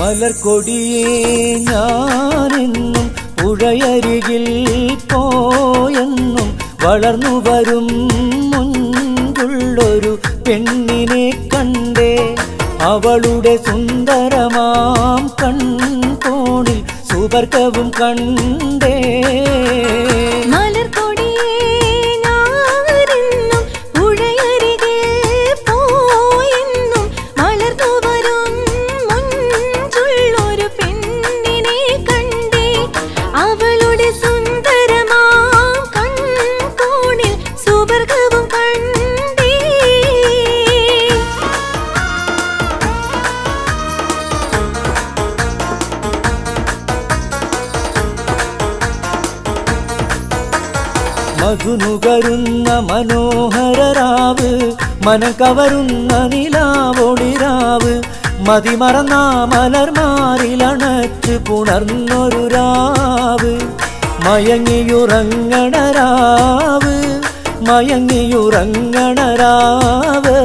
മലർക്കൊടിയേ ഞാനെന്നും പുഴയരികിൽ പോയെന്നും വളർന്നു വരും മുൻപുള്ളൊരു പെണ്ണിനെ കണ്ടേ അവളുടെ സുന്ദരമാം കൺകോണിൽ സുവർഗവും കണ്ടേ മലർക്കൊടിയേ ഞാനെന്നും പുഴയരികെ പോയെന്നും വളർന്നു വരും മുഞ്ചുള്ളൊരു പെണ്ണിനെ കണ്ടേ അവളുടെ സുന്ദരമാം കൺകോണിൽ സുവർഗവും കണ്ടേ മധുനുകരുന്ന മനോഹരരാവ് മനം കവരുന്ന നിലാവൊളിരാവ് മതിമറന്ന മലർമാറിലണച്ച് പുണർന്നൊരു രാവ് മയങ്ങിയുറങ്ങണ രാവ് മയങ്ങിയുറങ്ങണ രാവ്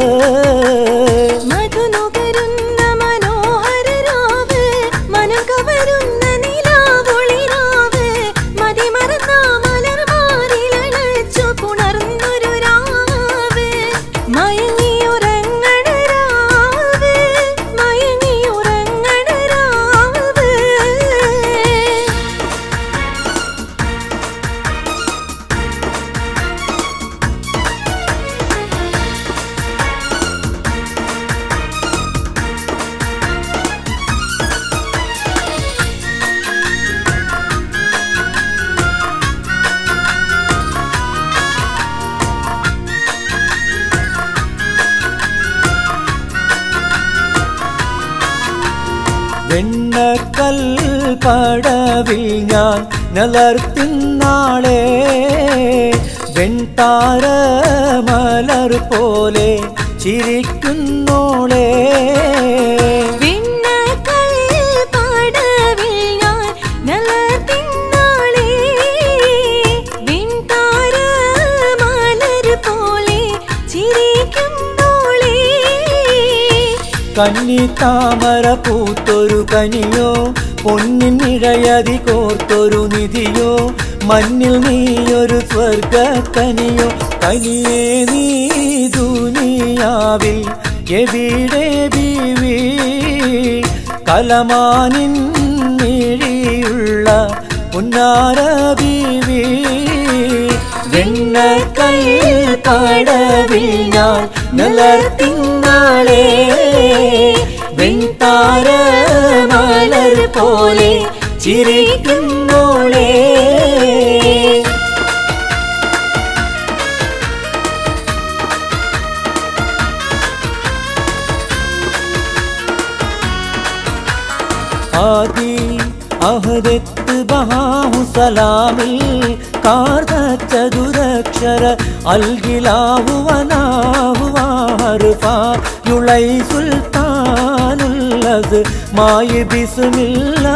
മധുനുകരുന്ന മനോഹരരാവ് മനം കവരുന്ന നിലാവൊളിരാവ് മതിമറന്ന മലർമാറിലണച്ചു പുണർന്നൊരു രാവ് മയങ്ങിയുറങ്ങണ രാവ് മയങ്ങിയുറങ്ങണ രാവ് വെണ്ണക്കൽ പടവിൽ ഞാൻ നിലർത്തിന്നാളെ വെൺതാര മലർ പോലെ ചിരിക്കുന്നോളെ വിണ്ണക്കൽ പടവിൽ ഞാൻ നിലത്തിന്നാളേ വിൺതാര മലർ പോലെ ചിരിക്കുന്നോളേ കന്നി താമര പൂത്തൊരു കനിയോ പൊന്നിൻ ഇഴയതി കോർത്തൊരു നിധിയോ മഞ്ഞിൽ നീയൊരു സ്വർഗ കനിയോ കനിയേ നീ ദുനിയാവിൽ എവിടെ ബീവി കലമാനിൻ മിഴിയുള്ള പുന്നാര ബീവി വെണ്ണക്കൽ പടവിൽ ഞാൻ നിലർത്തിന്നാളെ വെൺതാര മലർ പോലെ ചിരിക്കുന്നോളേ ആദി അഹദത്ത് ബഹാഹു സലാമിൽ കാർദ ചതുരക്ഷര അൽഗിലാഹു വനാഹു വാർഫ യുളൈ സുൽത്താനുല്ലസ് മായി ബിസ്മില്ലാ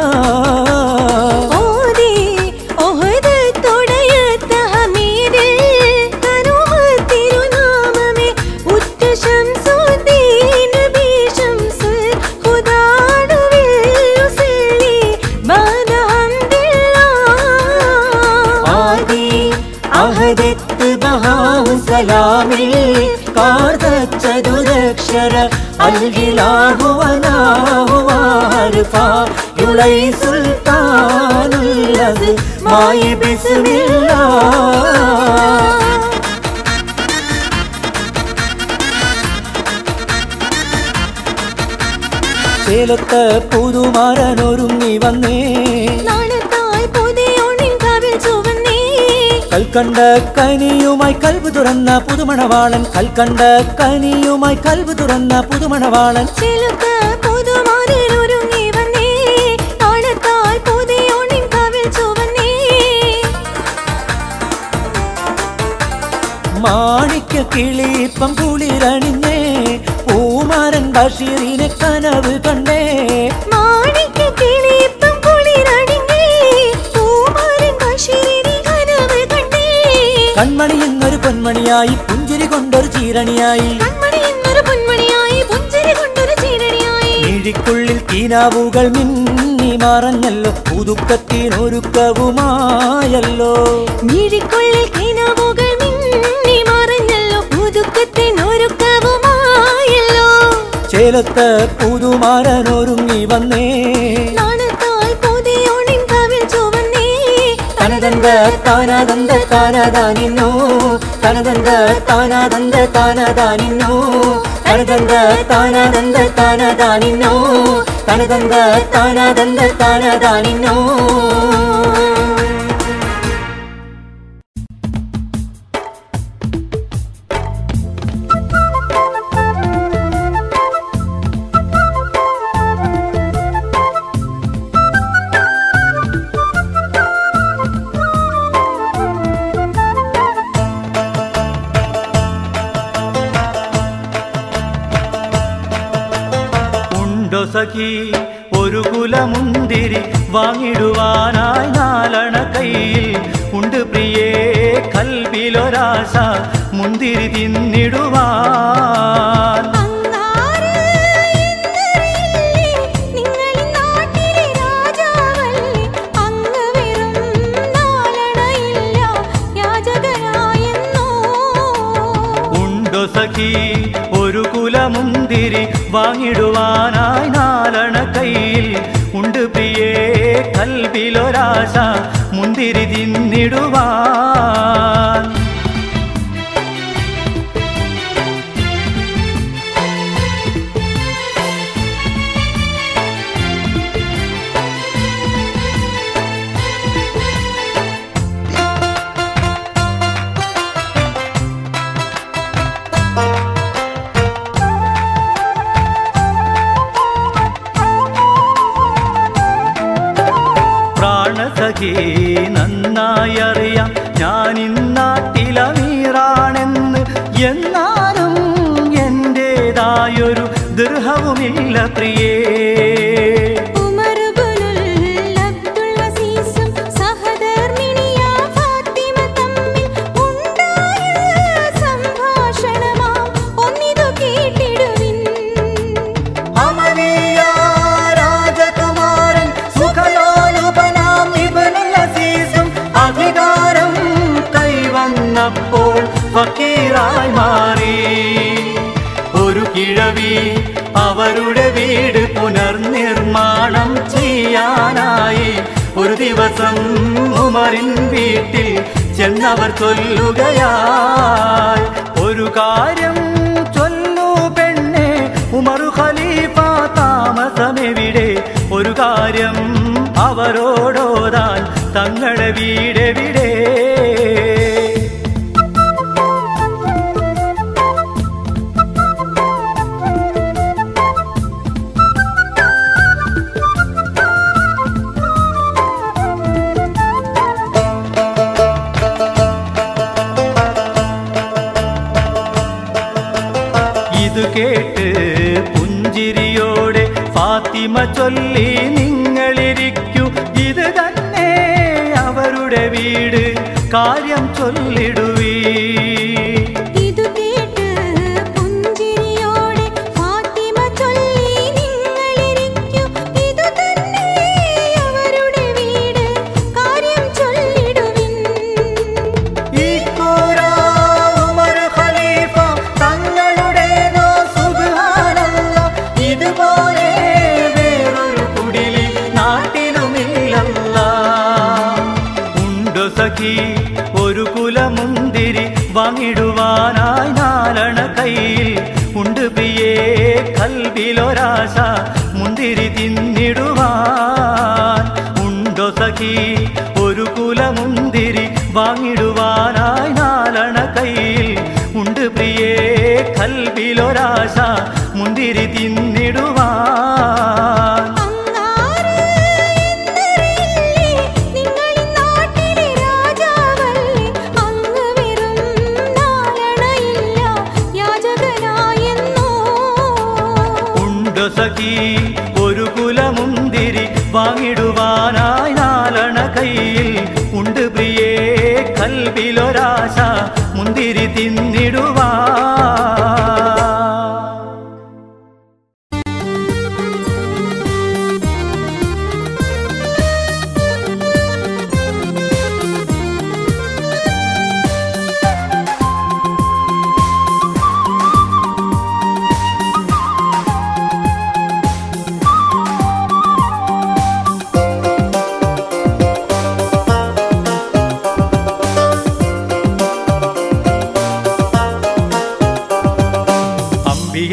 ഓതി ഓഹദ് തൊടയത്ത ഹമീദിൽ കരുമ തിരുനാമമേ ഉറ്റ ശംസുദ്ദീൻ നബി ശംസുൽ ഖുദാനുവിൽ ഉസല്ലി ബാദ ഹംദില്ലാ ആദി അഹദത്ത് ബഹാഹു സലാമിൽ കാർദ ചതുരക്ഷര അൽഗിലാഹു വനാഹു വാർഫ യുളൈ സുൽത്താനുല്ലസ് മായി ബിസ്മില്ലാ ചേലത്ത് പുതുമാരനൊരുങ്ങി വന്നേ നാണത്താൽ പുതിയോണിൻ കവിൾ ചുവന്നേ കൽക്കണ്ട കനിയുമായി കൽവ് തുറന്ന പുതുമണവാളൻ കൽക്കണ്ട കനിയുമായി കൽവ് തുറന്ന പുതുമണവാളൻ ചിലുക്ക് പുതുമാറിൽ ഒരുങ്ങി വന്നേ നാണത്താൽ പുതിയോണിൻ കവിൾ ചുവന്നേ മാണിക്യ കിളിപ്പം കുളിരണിഞ്ഞേ പൂമാരൻ ബഷീറിനെ കനവ് കണ്ടേ മാണിക്യ കിളിപ്പം കുളിരണിഞ്ഞേ പൂമാരൻ ബഷീറിനെ കനവ് കണ്ടേ കൺമണി എന്നൊരു പൊന്മണിയായി പുഞ്ചിരി കൊണ്ടൊരു ചീരണിയായി കൺമണി എന്നൊരു പൊന്മണിയായി പുഞ്ചിരി കൊണ്ടൊരു ചീരണിയായി മിഴിക്കുള്ളിൽ കിനാവുകൾ മിന്നി മറഞ്ഞല്ലോ പുതുക്കത്തിനൊരുക്കവുമായല്ലോ മിഴിക്കുള്ളിൽ കിനാവുകൾ മിന്നി മറഞ്ഞല്ലോ പുതുക്കത്തിനൊരുക്കവുമായല്ലോ ചേലത്ത് പുതുമാരനൊരുങ്ങി വന്നേ നാണത്താൽ പുതിയോണിൻ കവിൾ ചുവന്നേ തനതന്ത താനാദന്ത താനാദാനിന്നു തനതന്ത താനാദന്ത താനാദാനിന്നു തനതന്ത താനാദന്ത താനാദാനിന്നു തനതന്ത താനാദന്ത താനാദാനിന്നു ഉണ്ടോ സഖി ഒരു കുലമുന്തിരി വാങ്ങിടുവാനായി നാലണ കയ്യിൽ ഉണ്ട് പ്രിയേ കൽവിലൊരാശ മുന്തിരി തിന്നിടുവാൻ അങ്ങാര് എന്നറിയില്ലേ നിങ്ങളി നാട്ടിലെ രാജാവല്ലേ അങ്ങ് വെറും നാലണയില്ല യാചകനായെന്നോ ഉണ്ടോ സഖി ഒരു കുലമുന്തിരി വാങ്ങിടുവാനായി നാലണ കയ്യിൽ ഉണ്ട് പ്രിയേ കൽവിലൊരാശ മുന്തിരി തിന്നിടുവാൻ പ്രാണസഖി നന്നായി അറിയാം ഞാൻ ഇന്നാട്ടിലമീറാണെന്ന് എന്നാലും എന്റേതായൊരു ദൃഹവുമില്ല പ്രിയേ ഉമറുബുലുൽ അബ്ദുൽ അസീസും സഹധർമ്മിണിയ ഫാത്തിമ തമ്മിൽ ഉണ്ടായ സംഭാഷണമാം ഒന്നിതു കേട്ടിടുവിൻ അമനീയ രാജകുമാരൻ സുഖലോലുപനാം ഇബ്നുൽ അസീസും അധികാരം കൈവന്നപ്പോൾ ഫക്കീറായി മാറി ഒരു കിഴവി അവരുടെ വീട് പുനർനിർമ്മാണം ചെയ്യാനായി ഒരു ദിവസം ഉമറിൻ വീട്ടിൽ ചെന്നവർ ചൊല്ലുകയായി ഒരു കാര്യം ചൊല്ലു പെണ്ണെ ഉമറു ഖലീഫ താമസമെവിടെ ഒരു കാര്യം അവരോടോതാൻ തങ്ങളുടെ വീടെവിടെ ഇത് കേട്ട് പുഞ്ചിരിയോടെ ഫാത്തിമ ചൊല്ലി നിങ്ങളിരിക്കൂ ഇത് തന്നെ അവരുടെ വീട് കാര്യം ചൊല്ലിടുവീ ഇതു കേട്ട് പുഞ്ചിരിയോടെ ഫാത്തിമ ചൊല്ലി നിങ്ങളിരിക്കൂ ഇതു തന്നെ അവരുടെ വീട് കാര്യം ചൊല്ലിടുവിൻ ഈ കൂര ഉമർ ഖലീഫ തങ്ങളുടേതോ സുബ്ഹാനല്ല ഇതുപോലെ വേറൊരു കുടിലി നാട്ടിലുമില്ലല്ല ഉണ്ടോ സഖി ഒരു കുലമുന്തിരി വാങ്ങിടുവാനായി നാലണ കയ്യിൽ ഉണ്ട് പ്രിയേ കൽവിലൊരാശ മുന്തിരി തിന്നിടുവാൻ ഉണ്ടോ സഖി ഒരു കുലമുന്തിരി വാങ്ങിടുവാനായി നാലണ കയ്യിൽ ഉണ്ട് പ്രിയേ കൽവിലൊരാശ മുന്തിരി തിന്നിടുവാൻ അങ്ങാര് എന്നറിയില്ലേ നിങ്ങളി നാട്ടിലെ രാജാവല്ലേ അങ്ങ് വെറും നാലണയില്ല യാചകനായെന്നോ ഉണ്ടോ സഖി ഒരു കുലമുന്തിരി വാങ്ങിടുവാനായി നാലണ കയ്യിൽ ഉണ്ട് പ്രിയേ കൽവിലൊരാശ മുന്തിരി തിന്നിടുവാൻ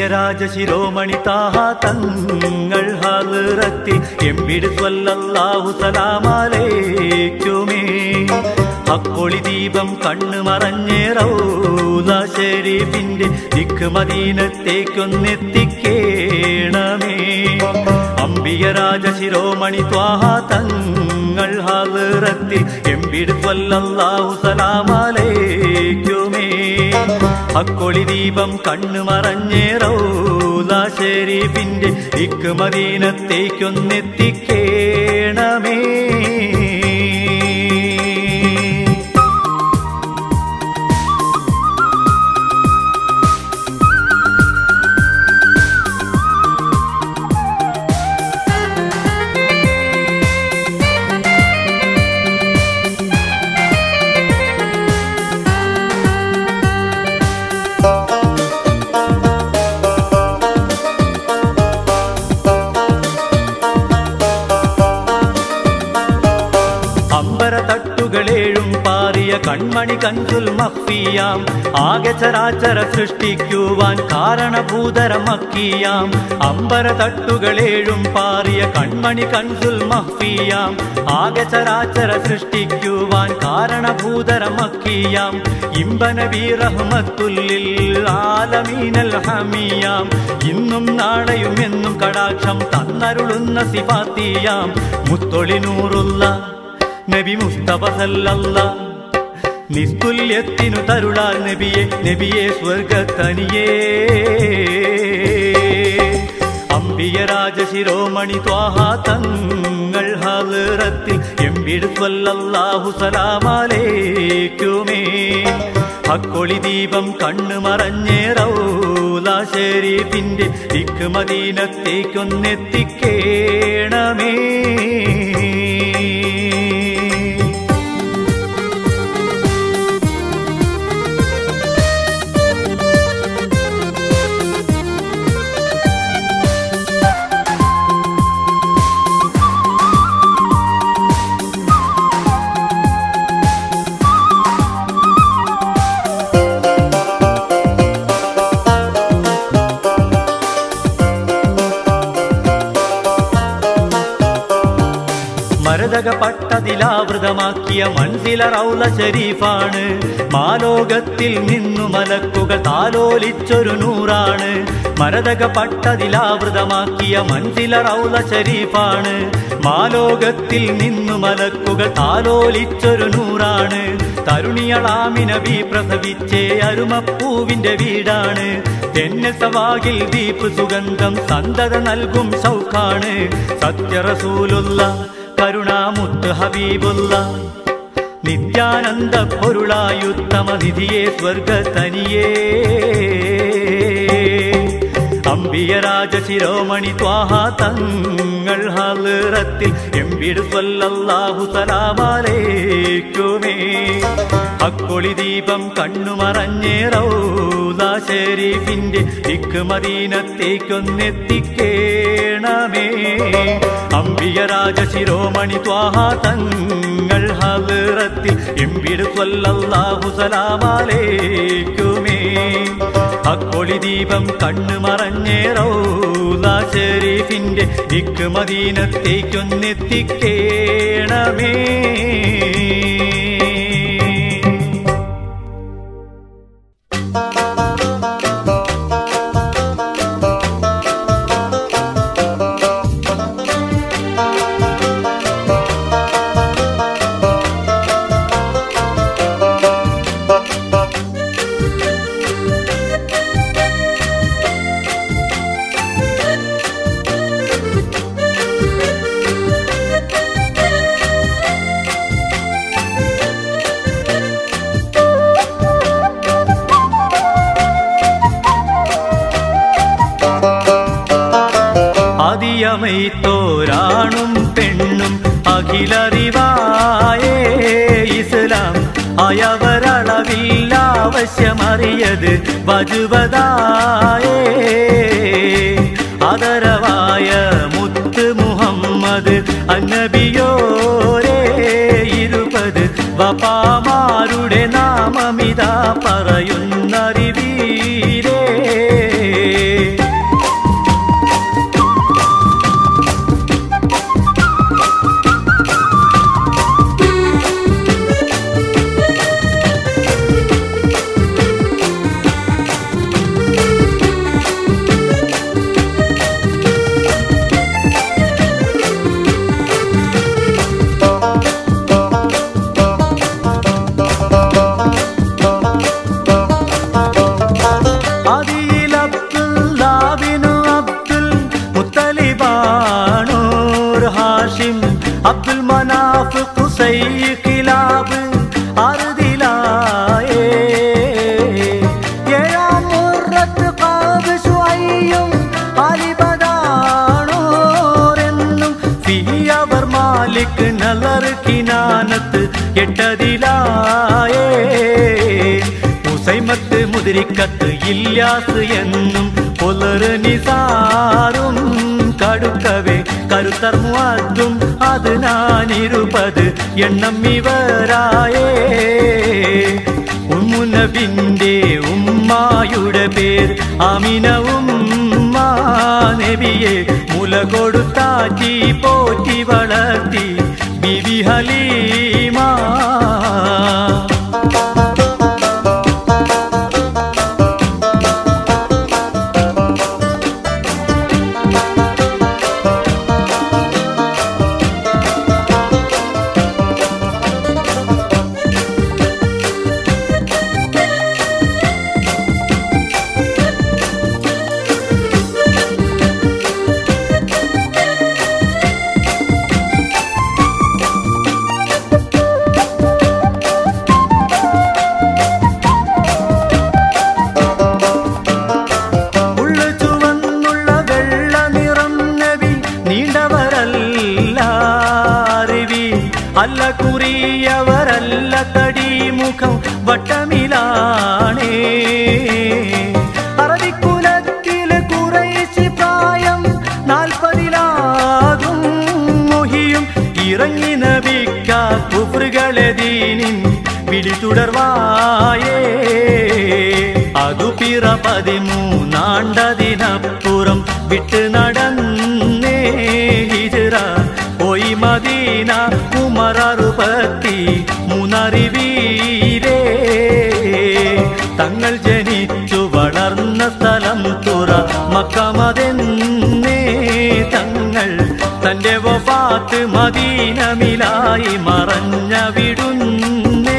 അമ്പിയരാജ ശിരോമണി താഹ തങ്ങൾ ഹാലിറത്തി എമ്പിട് സ്വല്ലല്ലാഹു സലാമലേക്കുമേ അക്കൊളി ദീപം കണ്ണു മറഞ്ഞേ റൗല ഷരീഫിന്റെ ദിക്ക് മദീനത്തേക്കൊന്നെത്തിക്കേണമേ അമ്പിയരാജ ശിരോമണി ത്വാഹ തങ്ങൾ ഹാലിറത്തിൽ എമ്പിട് സ്വല്ലല്ലാഹു സലാമലേക്കുമേ അക്കൊളി ദീപം കണ്ണു മറഞ്ഞേ റൗല ഷരീഫിന്റെ ദിക്ക് മദീനത്തേക്കൊന്നെത്തിക്കേണമേ അമ്പര തട്ടുകളേഴും പാറിയ കൺമണി കൻസുൽ മഫിയാം ആകെ ചരാചര സൃഷ്ടിക്കുവാൻ കാരണഭൂതരമക്കിയാം അമ്പര തട്ടുകളേഴും പാറിയ കൺമണി കൻസുൽ മഫിയാം ആകെ ചരാചര സൃഷ്ടിക്കുവാൻ കാരണഭൂതരമക്കിയാം ഇമ്പനബി റഹ്മത്തുല്ലിൽ ആലമീനൽ ഹമിയാം ഇന്നും നാളെയും എന്നും കടാക്ഷം തന്നരുളുന്ന സിഫാത്തിയാം മുത്തൊളിനൂറുള്ള നബി മുസ്തഫ സല്ലല്ല നിസ്തുല്യത്തിനു തരുളാൽ നബിയെ നബിയെ സ്വർഗത്തനിയേ അമ്പിയ രാജശിരോമണി ത്വാഹ തങ്ങൾ ഹാലിറത്തിൽ എമ്പിട് സ്വല്ലല്ലാഹു സലാമലേക്കുമേ അക്കൊളി ദീപം കണ്ണു മറഞ്ഞേ റൗല ഷരീഫിന്റെ ദിക്ക് മദീനത്തേക്കൊന്നെത്തിക്കേണമേ മരതക പട്ടതിലാവൃതമാക്കിയ മൺസില റൗല ഷരീഫാണ് മാലോകത്തിൽ നിന്നു മലക്കുകൾ താലോലിച്ചൊരു നൂറാണ് മരതക പട്ടതിലാവൃതമാക്കിയ മൺസില റൗല ഷരീഫാണ് മാലോകത്തിൽ നിന്നു മലക്കുകൾ താലോലിച്ചൊരു നൂറാണ് തരുണിയളാമിനബി പ്രസവിച്ചേ അരുമപ്പൂവിന്റെ വീടാണ് തെന്നെ സവാകിൽ ദീപ് സുഗന്ധം സന്തത നൽകും സൗഖാണ് സത്യറസൂലുള്ള കരുണാമുത്ത് ഹബീബുള്ള നിത്യാനന്ദ പൊരുളായുത്തമ നിധിയെ സ്വർഗത്തനിയേ അമ്പിയ രാജശിരോമണി ത്വാഹ തങ്ങൾ ഹാലിറത്തിൽ എമ്പിട് സ്വല്ലല്ലാഹു സലാമലേക്കുമേ അക്കൊളി ദീപം കണ്ണു മറഞ്ഞേ റൗല ഷരീഫിന്റെ ദിക്ക് മദീനത്തേക്കൊന്നെത്തിക്കേണമേ അമ്പിയ രാജശിരോമണി ത്വാഹ തങ്ങൾ ഹാലിറത്തിൽ എമ്പിട് സ്വല്ലല്ലാഹു സലാമലേക്കുമേ അക്കൊളി ദീപം കണ്ണു മറഞ്ഞേ റൗല ഷരീഫിന്റെ ദിക്ക് മദീനത്തേക്കൊന്നെത്തിക്കേണമേ അതിയമൈത്തോരാണും പെണ്ണും അഖിലറിവായേ ഇസ്ലാം അയവരളവിൽ ആവശ്യമറിയത് വജുവതായേ അതരവായ മുത്ത് മുഹമ്മദ് അന്നബിയോരേ ഇരുപത് വപാമാരുടെ നാമമിതാ പറയുന്നറിവീരേ എട്ടതിലായേ ഉസൈമത്ത് മുതിരിക്കത്ത് ഇല്ലാസ് എന്നും പുലറ് നിസാറും കടുക്കവേ കരുത്തർ മുവാത്തും അത് നാനിരുപത് എണ്ണം ഇവരായേ ഉമ്മുനബിന്റെ ഉമ്മായുടെ പേർ അമിന ഉമ്മ നബിയെ മുല കൊടുത്താറ്റി പോറ്റി വളർത്തി ബിബി ഹലീമ ഉള്ളു ചുവന്നുള്ള വെള്ള നിറം നബി നീണ്ടവരല്ല അറിവി അല്ല കുറിയവരല്ല തടിമുഖം വട്ടമിലാണേ അറബിക്കുലത്തില് കുറേശ്ശി പ്രായം നാൽപ്പതിലാകും മൊഹിയും ഇറങ്ങി നബിക്ക കുഫറുകളെ ദീനിൻ വിളി തുടർവായേ അതു പിറ പതിമൂന്നാണ്ടതിനപ്പുറം വിട്ട് നടന്നേ ഹിജറ പോയി മദീന ഉമററുപത്തി മൂന്നറിവീരേ തങ്ങൾ ജനിച്ചു വളർന്ന സ്ഥലം തുറ മക്കമതെന്നേ തങ്ങൾ തന്റെ വഫാത്ത് മദീനമിലായി മറഞ്ഞ വിടുന്നേ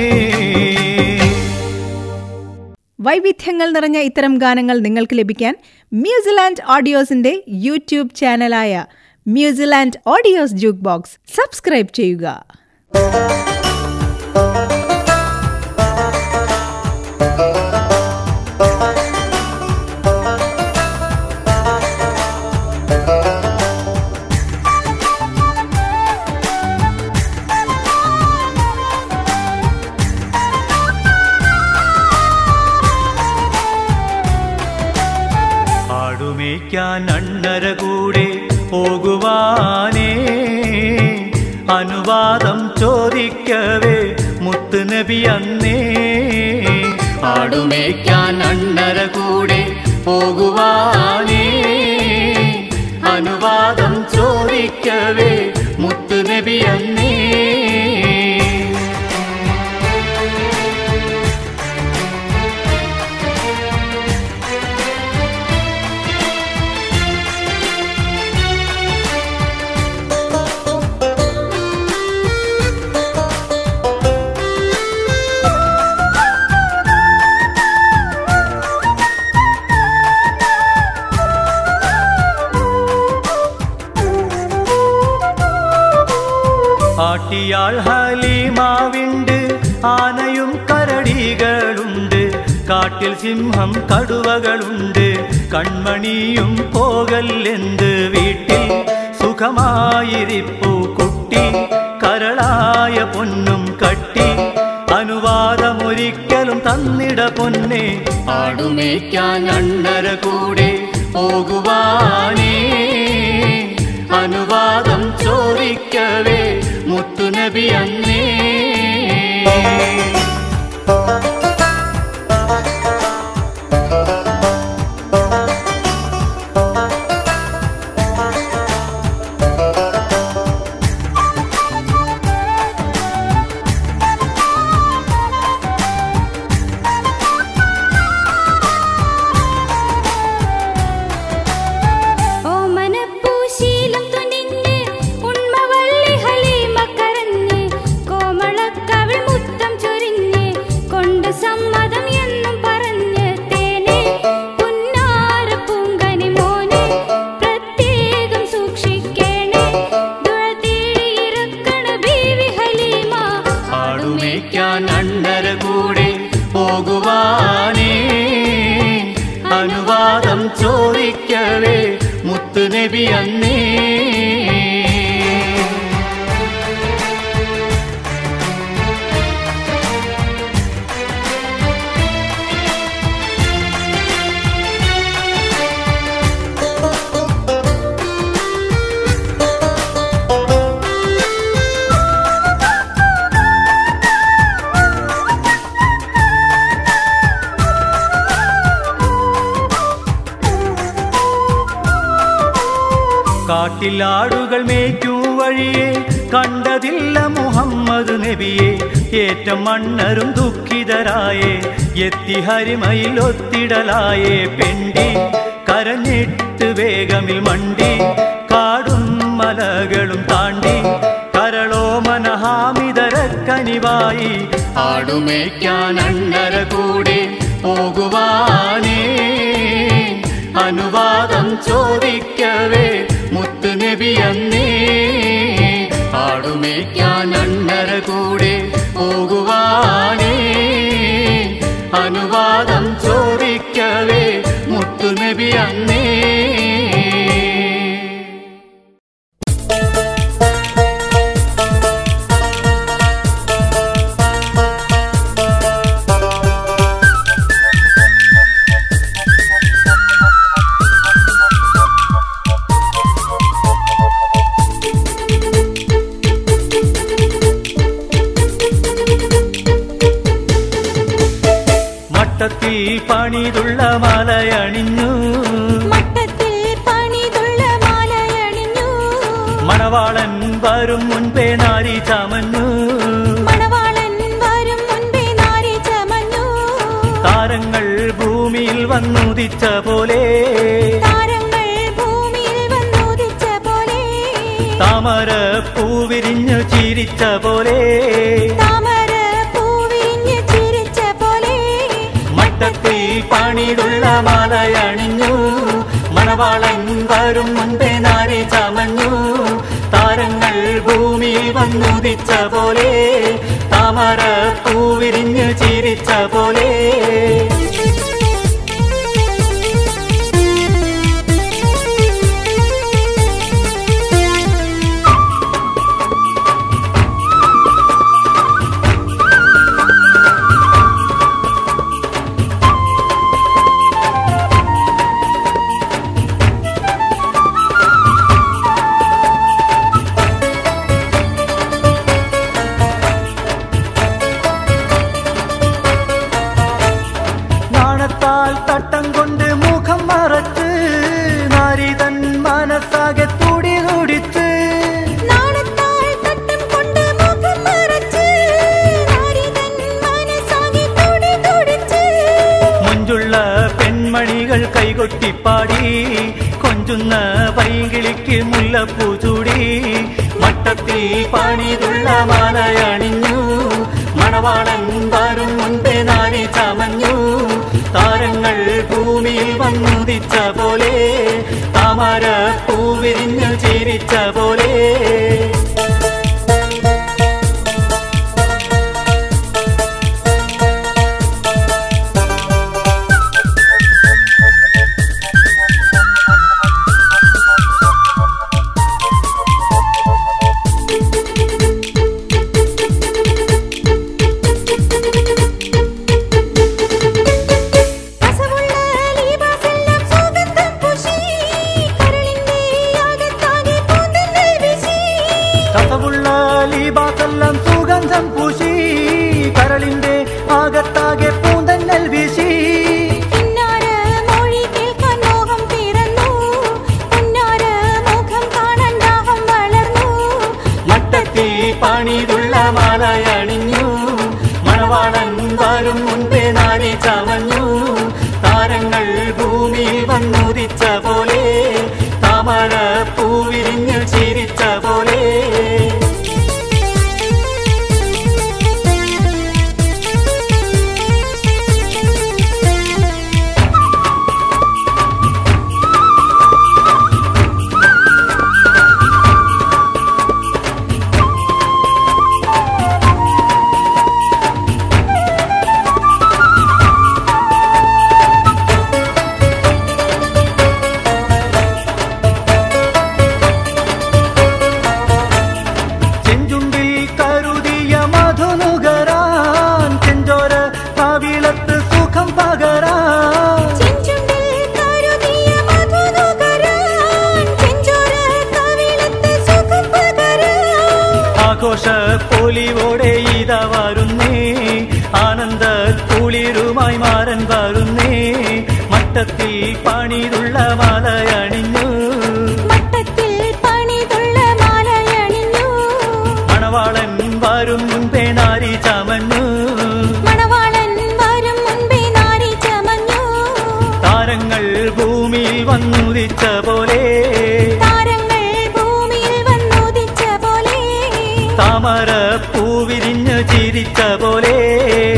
വൈവിധ്യങ്ങൾ നിറഞ്ഞ ഇത്തരം ഗാനങ്ങൾ നിങ്ങൾക്ക് ലഭിക്കാൻ മ്യൂസിലാൻഡ് ഓഡിയോസിന്റെ യൂട്യൂബ് ചാനലായ Musiland audios jukebox subscribe ചെയ്യുക ആടുമേക്കാൻ അണ്ണര കൂടെ പോകുവാനേ അനുവാദം ചോദിക്കവേ മുത്ത് നബി അന്നേ ആടുമേക്കാൻ അണ്ണര കൂടെ പോകുവാനേ അനുവാദം ചോദിക്കവേ മുത്ത് നബി അന്നേ ആട്ടിയാൾ ഹലീമാവിണ്ട് ആനയും കരടികളുണ്ട് കാട്ടിൽ സിംഹം കടുവകളുണ്ട് കൺമണിയും പോകല്ലെന്ത് വീട്ടിൽ സുഖമായിരിപ്പു കുട്ടി കരളായ പൊന്നും കട്ടി അനുവാദമൊരിക്കലും തന്നിട പൊന്നെ ആടുമേക്കാൻ അണ്ണര കൂടെ പോകുവാനേ അനുവാദം ചോദിക്കവേ മുത്തുനബി അന്നേ ഓമനപ്പൂശീലം തുനിഞ്ഞ് ഉണ്മവള്ളി ഹലീമ കരഞ്ഞ് കോമളക്കവിൾ മുത്തം ചൊരിഞ്ഞ് കൊണ്ട് സമ്മതം എന്നും പറഞ്ഞ് തേനെ പുന്നാര പൂങ്കനി മോനെ പ്രത്യേകം സൂക്ഷിക്കേണേ ദുഴതീയിറക്കണ ബീവി ഹലീമ ആടുമേക്കാൻ അണ്ണര കൂടെ പോകുവാനേ അനുവാദം ചോദിക്കവേ മുത്തുനബി അന്നേ കാട്ടിലാടുകൾ മേയ്ക്കും വഴിയെ കണ്ടതില്ല മുഹമ്മദ് നബിയെ ഏറ്റം മണ്ണരും ദുഃഖിതരായേ എത്തി ഹരിമയിൽ ഒത്തിടലായേ പെണ്ടി കരഞ്ഞിട്ട് വേഗമിൽ മണ്ടി കാടും മലകളും താണ്ടി കരളോ മനഹാമിതരക്കനിവായി ആടുമേക്കാൻ അണ്ണര കൂടെ പോകുവാനേ അനുവാദം ചോദിക്കവേ മുത്ത് നബി അന്നേ ആടുമേക്കാൻ അണ്ണര കൂടെ പോകുവാനേ അനുവാദം ചോദിക്കവേ മുത്തു നബി അന്നേ മട്ടത്തിൽ പണിതുള്ള മലയണിഞ്ഞു മട്ടത്തിൽ പണിതുള്ള മാലയണിഞ്ഞു മണവാളൻ വരും മുൻപേ നാരി ചമഞ്ഞു മണവാളൻ വരും മുൻപേ നാരി ചമഞ്ഞു താരങ്ങൾ ഭൂമിയിൽ വന്നുദിച്ച പോലെ താരങ്ങൾ ഭൂമിയിൽ വന്നുദിച്ച പോലെ താമര പൂവിരിഞ്ഞു ചിരിച്ച പോലെ താമര പൂവിരിഞ്ഞ് ചിരിച്ച പോലെ മട്ടത്തിൽ പണിതുള്ള മലയണിഞ്ഞു മണവാളൻ വരും മുൻപേ നാരി ചമഞ്ഞു താരങ്ങൾ ഭൂമിയിൽ വന്നുദിച്ച പോലെ താമര പൂവിരിഞ്ഞു ചിരിച്ച പോലെ നാണത്താൽ തട്ടം കൊണ്ട് മുഖം മറച്ച് നാരിതൻ മനസ്സാകെ തുടി തുടിച്ച് നാണത്താൽ തട്ടം കൊണ്ട് മുഖം മറച്ച് നാരിതൻ മനസ്സാകെ തുടി തുടിച്ച് മുഞ്ചുള്ള പെൺമണികൾ കൈകൊട്ടിപ്പാടി കൊഞ്ചുന്ന പൈകിളിക്ക് മുല്ലപ്പൂ ചൂടി മട്ടത്തിൽ പണിതുള്ള മാലയണിഞ്ഞു മണവാളൻ വരും മുൻപേ നാരി ചമഞ്ഞു താരങ്ങൾ ഭൂമിയിൽ വന്നുദിച്ച പോലെ താമര പൂവിരിഞ്ഞു ചിരിച്ച പോലെ രസമുള്ള ലീബാസെല്ലാം സുഗന്ധം പൂശി കരളിന്റെ അകത്താകെ പൂന്തന്നൽ വീശി കഥവുള്ള ലീബാസെല്ലാം സുഗന്ധം പൂശി കരളിന്റെ ആകത്താകെ പൂന്തന്നൽ വീശി കിന്നാര മൊഴി കേൾക്കാൻ മോഹം പിറന്നു പുന്നാര മുഖം കാണാൻ ദാഹം വളർന്നു മട്ടത്തിൽ പണിതുള്ള മാലയണിഞ്ഞു മണവാളൻ വരും മുൻപേ നാരി ചമഞ്ഞു താരങ്ങൾ ഭൂമിയിൽ വന്നുദിച്ച പോലെ താമര പൂവിരിഞ്ഞു ചിരിച്ച പോലെ താരങ്ങൾ ഭൂമിയിൽ വന്നുദിച്ച പോലെ താരങ്ങൾ ഭൂമിയിൽ വന്നുദിച്ച പോലെ താമര പൂവിരിഞ്ഞ് ചിരിച്ച പോലെ